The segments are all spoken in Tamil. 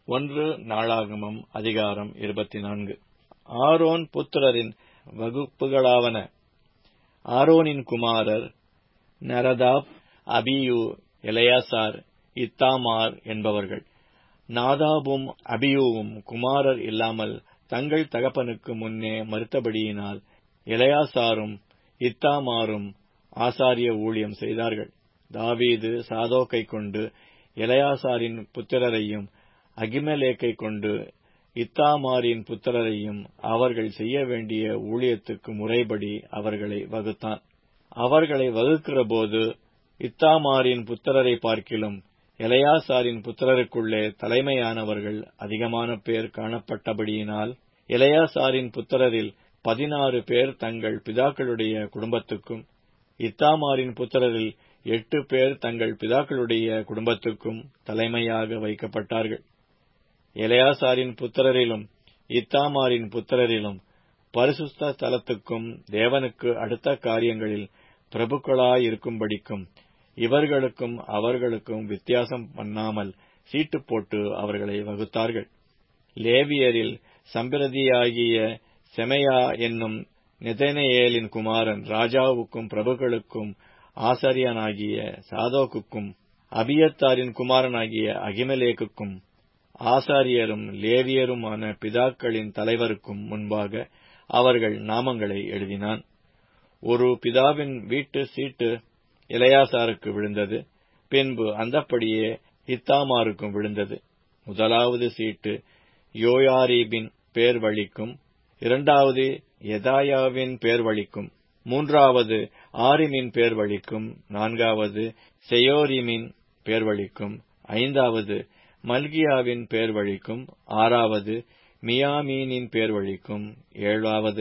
ஒன்று நாளாகமம் அதிகாரம் இருபத்தி நான்கு ஆரோன் புத்திரரின் வகுப்புகளாவன ஆரோனின் குமாரர் நரதாப் அபியூ எலயாசார் இத்தாமார் என்பவர்கள் நாதாபும் அபியூவும் குமாரர் இல்லாமல் தங்கள் தகப்பனுக்கு முன்னே மறுத்தபடியினால் எலயாசாரும் இத்தாமாரும் ஆசாரிய ஊழியம் செய்தார்கள் தாவீது சாதோக்கை கொண்டு எலயாசாரின் புத்திரரையும் அகிமெலேக்கை கொண்டு இத்தாமாரின் புத்திரரையும் அவர்கள் செய்ய வேண்டிய ஊழியத்துக்கு முறைப்படி அவர்களை வகுத்தான் அவர்களை வகுக்கிறபோது இத்தாமாரின் புத்திரரை பார்க்கிலும் எலையாசாரின் புத்திரருக்குள்ளே தலைமையானவர்கள் அதிகமான பேர் காணப்பட்டபடியினால் எலையாசாரின் புத்திரரில் பதினாறு பேர் தங்கள் பிதாக்களுடைய குடும்பத்துக்கும் இத்தாமாரின் புத்திரரில் எட்டு பேர் தங்கள் பிதாக்களுடைய குடும்பத்துக்கும் தலைமையாக வைக்கப்பட்டார்கள் எலையாசாரின் புத்திரரிலும் இத்தாமாரின் புத்திரரிலும் பரிசுத்த ஸ்தலத்துக்கும் தேவனுக்கு அடுத்த காரியங்களில் பிரபுக்களாயிருக்கும்படிக்கும் இவர்களுக்கும் அவர்களுக்கும் வித்தியாசம் பண்ணாமல் சீட்டு போட்டு அவர்களை வகுத்தார்கள் லேவியரில் சம்பிரதியாகிய செமையா என்னும் நெதனேயேலின் குமாரன் ராஜாவுக்கும் பிரபுக்களுக்கும் ஆசாரியனாகிய சாதோக்குக்கும் அபியத்தாரின் குமாரனாகிய அகிமலேக்குக்கும் ஆசாரியரும் லேவியருமான பிதாக்களின் தலைவருக்கும் முன்பாக அவர்கள் நாமங்களை எழுதினான் ஒரு பிதாவின் வீட்டு சீட்டு இளையாசாருக்கு விழுந்தது பின்பு அந்தப்படியே இத்தாமாருக்கும் விழுந்தது முதலாவது சீட்டு யோயாரீபின் பேர் வழிக்கும் இரண்டாவது எதாயாவின் பேர் வழிக்கும் மூன்றாவது ஆரிமின் பேர் வழிக்கும் நான்காவது செயோரிமின் பேர் வழிக்கும் ஐந்தாவது மல்கியாவின் பேர் வழிக்கும் ஆறாவது மியாமீனின் பேர் வழிக்கும் ஏழாவது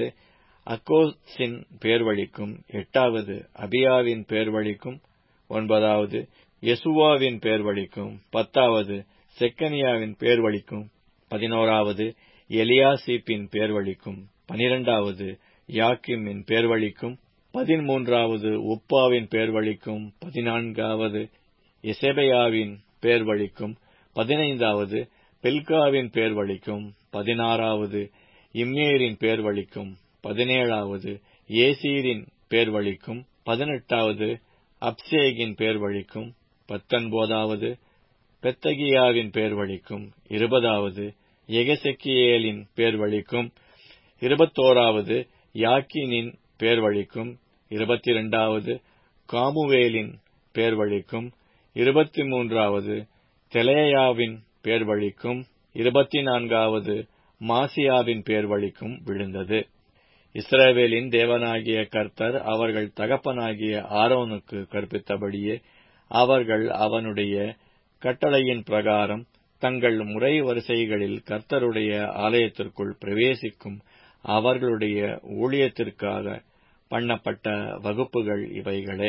அக்கோஸின் பேர் வழிக்கும் எட்டாவது அபியாவின் பேர் வழிக்கும் ஒன்பதாவது யெசுவாவின் பேர் வழிக்கும் பத்தாவது செக்கனியாவின் பேர் வழிக்கும் பதினோராவது எலியாசிப்பின் பேர் வழிக்கும் பனிரெண்டாவது யாக்கிமின் பேர் வழிக்கும் பதிமூன்றாவது உப்பாவின் பேர் வழிக்கும் பதினான்காவது எசெபையாவின் பேர் வழிக்கும் பதினைந்தாவது பெல்காவின் பேர் வழிக்கும் பதினாறாவது இம்மேரின் பேர் வழிக்கும் பதினேழாவது ஏசீரின் பேர் வழிக்கும் பதினெட்டாவது அப்சேகின் பேர் வழிக்கும் பத்தொன்பதாவது பெத்தகியாவின் பேர் வழிக்கும் இருபதாவது எகசெக்கியேலின் பேர் வழிக்கும் இருபத்தோராவது யாக்கினின் பேர் வழிக்கும் இருபத்தி இரண்டாவது காமுவேலின் பேர் வழிக்கும் இருபத்தி மூன்றாவது தெலேயாவின் பேர் வழிக்கும் இருபத்தி நான்காவது மாசியாவின் பேர் வழிக்கும் விழுந்தது இஸ்ரவேலின் தேவனாகிய கர்த்தர் அவர்கள் தகப்பனாகிய ஆரோனுக்கு கற்பித்தபடியே அவர்கள் அவனுடைய கட்டளையின் பிரகாரம் தங்கள் முறை வரிசைகளில் கர்த்தருடைய ஆலயத்திற்குள் பிரவேசிக்கும் அவர்களுடைய ஊழியத்திற்காக பண்ணப்பட்ட வகுப்புகள் இவைகளே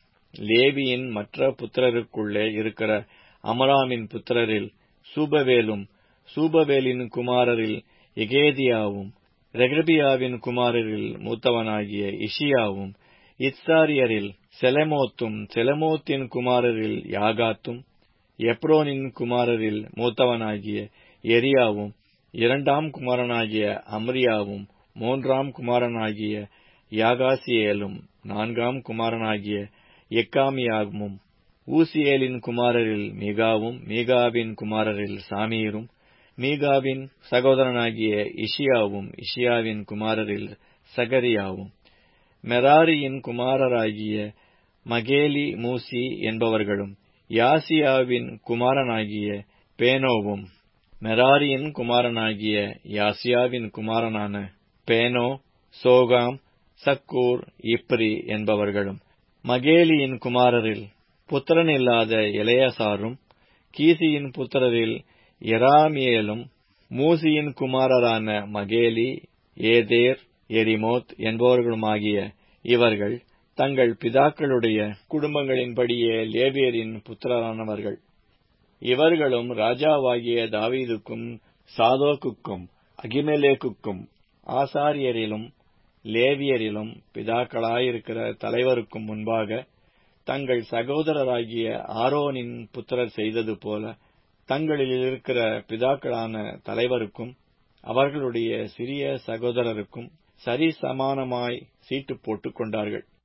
லேவியின் மற்ற புத்திரருக்குள்ளே இருக்கிற அமராமின் புத்திரரில் சூபவேலும் சூபவேலின் குமாரரில் எகேதியாவும் ரெகபியாவின் குமாரரில் மூத்தவனாகிய இஷியாவும் இத்சாரியரில் செலமோத்தும் செலமோத்தின் குமாரரில் யாகாத்தும் எப்ரோனின் குமாரரில் மூத்தவனாகிய எரியாவும் இரண்டாம் குமாரனாகிய அம்ரியாவும் மூன்றாம் குமாரனாகிய யாகாசியேலும் நான்காம் குமாரனாகிய எக்காமியாவும் ஊசியேலின் குமாரரில் மீகாவும் மீகாவின் குமாரரில் சாமீரும் மீகாவின் சகோதரனாகிய இஷியாவும் இஷியாவின் குமாரரில் சகரியாவும் மெராரியின் குமாரராகிய மகேலி மூசி என்பவர்களும் யாசியாவின் குமாரனாகிய பேனோவும் மெராரியின் குமாரனாகிய யாசியாவின் குமாரனான பேனோ சோகாம் சக்கூர் இப்ரி என்பவர்களும் மகேலியின் குமாரரில் புத்திரனில்லாத இளையசாரும் கீசியின் புத்திரரில் எராமியேலும் மூசியின் குமாரரான மகேலி ஏதேர் எரிமோத் என்பவர்களுமாகிய இவர்கள் தங்கள் பிதாக்களுடைய குடும்பங்களின்படியே லேவியரின் புத்திரரானவர்கள் இவர்களும் ராஜாவாகிய தாவீதுக்கும் சாதோக்குக்கும் அகிமெலேக்குக்கும் ஆசாரியரிலும் லேவியரிலும் பிதாக்களாயிருக்கிற தலைவருக்கும் முன்பாக தங்கள் சகோதரராகிய ஆரோனின் புத்திரர் செய்தது போல தங்களில் இருக்கிற பிதாக்களான தலைவருக்கும் அவர்களுடைய சிறிய சகோதரருக்கும் சரிசமானமாய் சீட்டு போட்டுக் கொண்டார்கள்